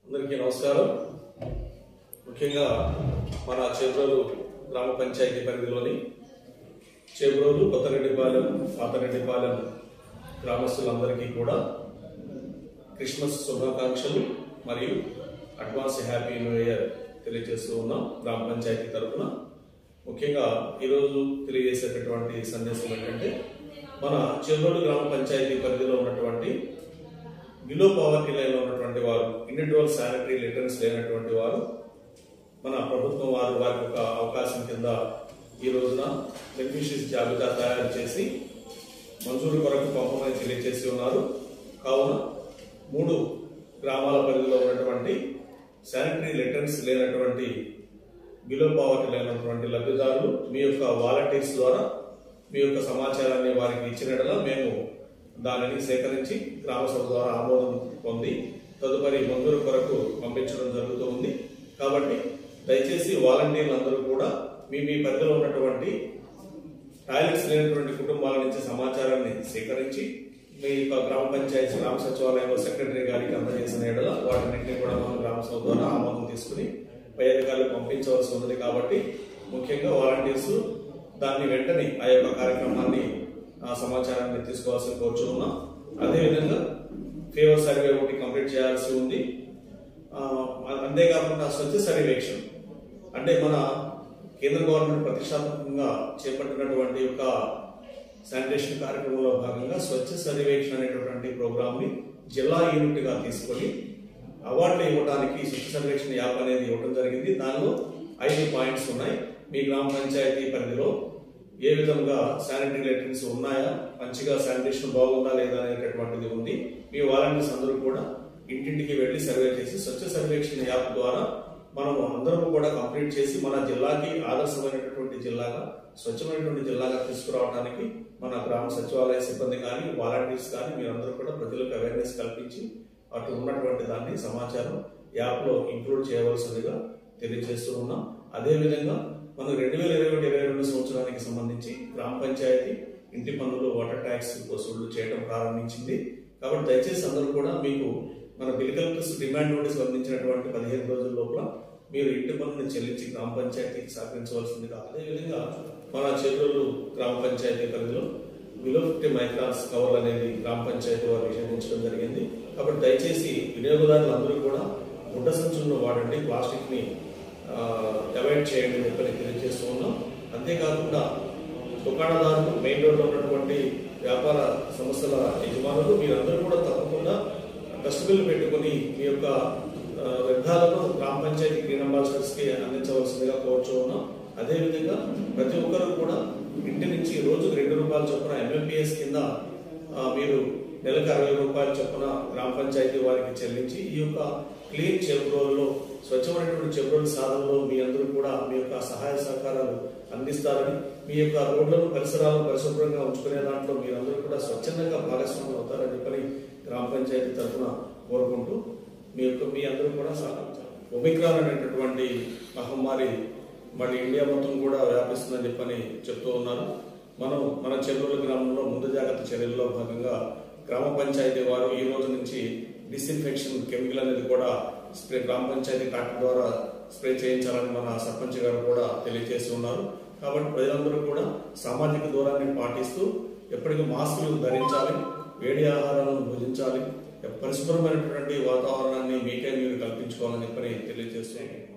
అందరికీ నమస్కారం ముఖ్యంగా మన చేబ్రోలు గ్రామ పంచాయతీ పరిధిలోని చేబ్రోలు కొత్తరెడ్డిపాలెం పాతరెడ్డిపాలెం గ్రామస్తులందరికీ కూడా క్రిస్మస్ శుభాకాంక్షలు మరియు అడ్వాన్స్ హ్యాపీ న్యూ ఇయర్ తెలియజేస్తూ ఉన్నాం గ్రామ పంచాయతీ తరఫున ముఖ్యంగా ఈరోజు తెలియజేసేటటువంటి సందేశం ఏంటంటే మన చెరువులు గ్రామ పంచాయతీ పరిధిలో ఉన్నటువంటి బిలో పవర్టీ లైన్లో ఉన్నటువంటి వారు ఇండివిజువల్ శానిటరీ లిటరెన్స్ లేనటువంటి వారు మన ప్రభుత్వం వారు వారికి ఒక అవకాశం కింద ఈ రోజున బెనిఫిషరీస్ జాబితా తయారు చేసి మంజూరు కొరకు పంపమని తెలియజేసి ఉన్నారు కావున మూడు గ్రామాల పరిధిలో ఉన్నటువంటి శానిటరీ లిటరెన్స్ లేనటువంటి బిలో పావర్టీ లేనటువంటి లబ్ధిదారులు మీ యొక్క వాలంటీర్స్ ద్వారా మీ యొక్క సమాచారాన్ని వారికి ఇచ్చినట్లా మేము దానిని సేకరించి గ్రామ సభ ద్వారా ఆమోదం పొంది తదుపరి మంజూరు కొరకు పంపించడం జరుగుతూ ఉంది కాబట్టి దయచేసి వాలంటీర్లు అందరూ కూడా మీ మీ పరిధిలో ఉన్నటువంటి టాయిలెట్స్ లేనటువంటి కుటుంబాల నుంచి సమాచారాన్ని సేకరించి మీ యొక్క గ్రామ పంచాయతీ గ్రామ సచివాలయంలో సెక్రటరీ గారికి అందజేసిన ఎడల వాటిని కూడా మనం గ్రామ సభ ద్వారా ఆమోదం తీసుకుని పై అధికారులు పంపించవలసి ఉంది కాబట్టి ముఖ్యంగా వాలంటీర్స్ దాన్ని వెంటనే ఆ యొక్క కార్యక్రమాన్ని ఆ సమాచారాన్ని తీసుకోవాల్సి కోరుచు ఉన్నాం అదేవిధంగా ఫేవర్ సర్వే ఒకటి కంప్లీట్ చేయాల్సి ఉంది ఆ, అంతేకాకుండా స్వచ్ఛ సర్వేక్షణ అంటే మన కేంద్ర గవర్నమెంట్ ప్రతిష్టాత్మకంగా చేపట్టినటువంటి యొక్క శానిటేషన్ కార్యక్రమంలో భాగంగా స్వచ్ఛ సర్వేక్షణ అనేటటువంటి ప్రోగ్రామ్ ని జిల్లా యూనిట్ గా తీసుకొని అవార్డులు ఇవ్వడానికి స్వచ్ఛ సర్వేక్షణ యాప్ అనేది ఇవ్వడం జరిగింది దానిలో ఐదు పాయింట్స్ ఉన్నాయి మీ గ్రామ పంచాయతీ పరిధిలో ఏ విధంగా శానిటరీ లైటన్స్ ఉన్నాయా మంచిగా శానిటేషన్ బాగుందా లేదా అనేటటువంటిది ఉంది మీ వాలంటీర్స్ అందరూ కూడా ఇంటింటికి వెళ్లి సర్వే చేసి స్వచ్ఛ సర్వేక్షణ యాప్ ద్వారా మనము అందరం కూడా కంప్లీట్ చేసి మన జిల్లాకి ఆదర్శమైనటువంటి జిల్లాగా స్వచ్ఛమైనటువంటి జిల్లాగా తీసుకురావడానికి మన గ్రామ సచివాలయ సిబ్బంది కానీ వాలంటీర్స్ కానీ మీరందరూ కూడా ప్రజలకు అవేర్నెస్ కల్పించి అటు ఉన్నటువంటి దాన్ని సమాచారం యాప్ లో ఇంక్లూడ్ చేయవలసిందిగా తెలియజేస్తూ ఉన్నాం అదేవిధంగా మనం రెండు వేల ఇరవై ఒకటి ఇరవై రెండు సంవత్సరానికి సంబంధించి గ్రామ పంచాయతీ ఇంటి పన్నులు వాటర్ ట్యాక్స్ వసూళ్లు చేయడం ప్రారంభించింది కాబట్టి దయచేసి అందరూ కూడా మీకు మన బిల్ కలెక్టర్స్ డిమాండ్ నోటీస్ అందించినటువంటి పదిహేను రోజుల లోపల మీరు ఇంటి పన్నుని చెల్లించి గ్రామ పంచాయతీకి సహకరించవలసిందిగా అదేవిధంగా మన చేతులు గ్రామ పంచాయతీ పరిధిలో బిలో ఫిఫ్టీ మైక్రాన్స్ కవర్లు అనేది గ్రామ పంచాయతీ వారు నిషేధించడం జరిగింది కాబట్టి దయచేసి వినియోగదారులు అందరూ కూడా గుడ్డ సంచులను వాడండి ప్లాస్టిక్ ని అవాయిడ్ చేయండి అని చెప్పి తెలియజేస్తూ ఉన్నాం అంతేకాకుండా దుకాణదారులు మెయిన్ రోడ్లో ఉన్నటువంటి వ్యాపార సంస్థల యజమానులు మీరందరూ కూడా తప్పకుండా డస్ట్బిన్లు పెట్టుకొని మీ యొక్క ఆ, వ్యర్థాలను గ్రామ పంచాయతీ గ్రీన్ అంబాసిడర్స్ కి అందించవలసిందిగా కోరుచూ ఉన్నాం అదేవిధంగా ప్రతి ఒక్కరు కూడా ఇంటి నుంచి రోజుకు రెండు రూపాయల చొప్పున ఎంఎంపిఎస్ కింద ఆ, మీరు నెలకు అరవై రూపాయల చొప్పున గ్రామ పంచాయతీ వారికి చెల్లించి ఈ యొక్క క్లీన్ చెబ్రోల్లో స్వచ్ఛమైనటువంటి చెబ్రోల్ సాధనలో మీ అందరూ కూడా మీ యొక్క సహాయ సహకారాలు అందిస్తారని మీ యొక్క రోడ్లను పరిసరాలను పరిశుభ్రంగా ఉంచుకునే దాంట్లో మీరందరూ కూడా స్వచ్ఛందంగా భాగస్వాములు అవుతారని చెప్పని గ్రామ పంచాయతీ తరఫున కోరుకుంటూ మీ యొక్క మీ అందరూ కూడా సహకరించాలి ఒమిక్రాన్ అనేటటువంటి మహమ్మారి మళ్ళీ ఇండియా మొత్తం కూడా వ్యాపిస్తుందని చెప్పని చెప్తూ ఉన్నారు మనం మన చెల్లూరు గ్రామంలో ముందు జాగ్రత్త చర్యల్లో భాగంగా గ్రామ పంచాయతీ వారు ఈ రోజు నుంచి డిస్ఇన్ఫెక్షన్ కెమికల్ అనేది కూడా స్ప్రే గ్రామ పంచాయతీ ట్రాక్టర్ ద్వారా స్ప్రే చేయించాలని మన సర్పంచ్ గారు కూడా తెలియజేసి ఉన్నారు కాబట్టి ప్రజలందరూ కూడా సామాజిక దూరాన్ని పాటిస్తూ ఎప్పటికీ మాస్కులు ధరించాలి వేడి ఆహారాలను భుజించాలి పరిశుభ్రమైనటువంటి వాతావరణాన్ని మీకే మీరు కల్పించుకోవాలని చెప్పని తెలియజేస్తున్నాను